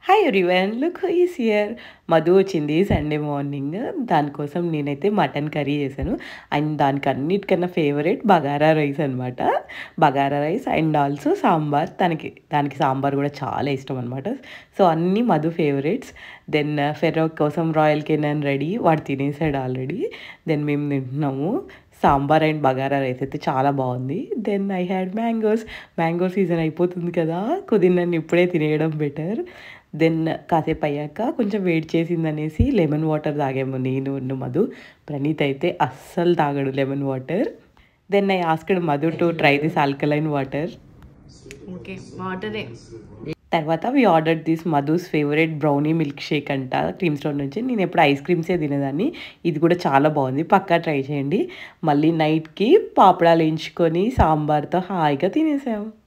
hi everyone look is here Madhu వచ్చింది Sunday morning దానికోసం నేనైతే మటన్ కర్రీ చేశాను అండ్ దానికి అన్నిటికన్నా ఫేవరెట్ బగారా రైస్ అనమాట bagara rice and also sambar తనకి దానికి సాంబార్ కూడా చాలా ఇష్టం అనమాట సో అన్నీ మధు ఫేవరెట్స్ దెన్ ఫెరో కోసం రాయల్ కెనాన్ రెడీ వాడు తినేసాడు ఆల్రెడీ దెన్ మేము తింటున్నాము సాంబార్ అండ్ బగారా రైస్ అయితే చాలా బాగుంది then I had mangoes mango season అయిపోతుంది కదా కుదిరినన్ను ఇప్పుడే తినేయడం బెటర్ దెన్ కాసేపు అయ్యాక కొంచెం వెయిట్ చేసిందనేసి లెమన్ వాటర్ తాగాము నేను ఉన్న మధు ప్రణీత్ అయితే అస్సలు తాగడు lemon water then I asked Madhu to try this alkaline water okay వాటరే తర్వాత we order this Madhu's favourite brownie milk shake అంట క్రీమ్ స్టోర్ నుంచి నేను ఎప్పుడు ఐస్ క్రీమ్సే తినేదాన్ని ఇది కూడా చాలా బాగుంది పక్కా ట్రై చేయండి మళ్ళీ నైట్కి పాపడాలు వేయించుకొని సాంబార్తో హాయిగా తినేసాము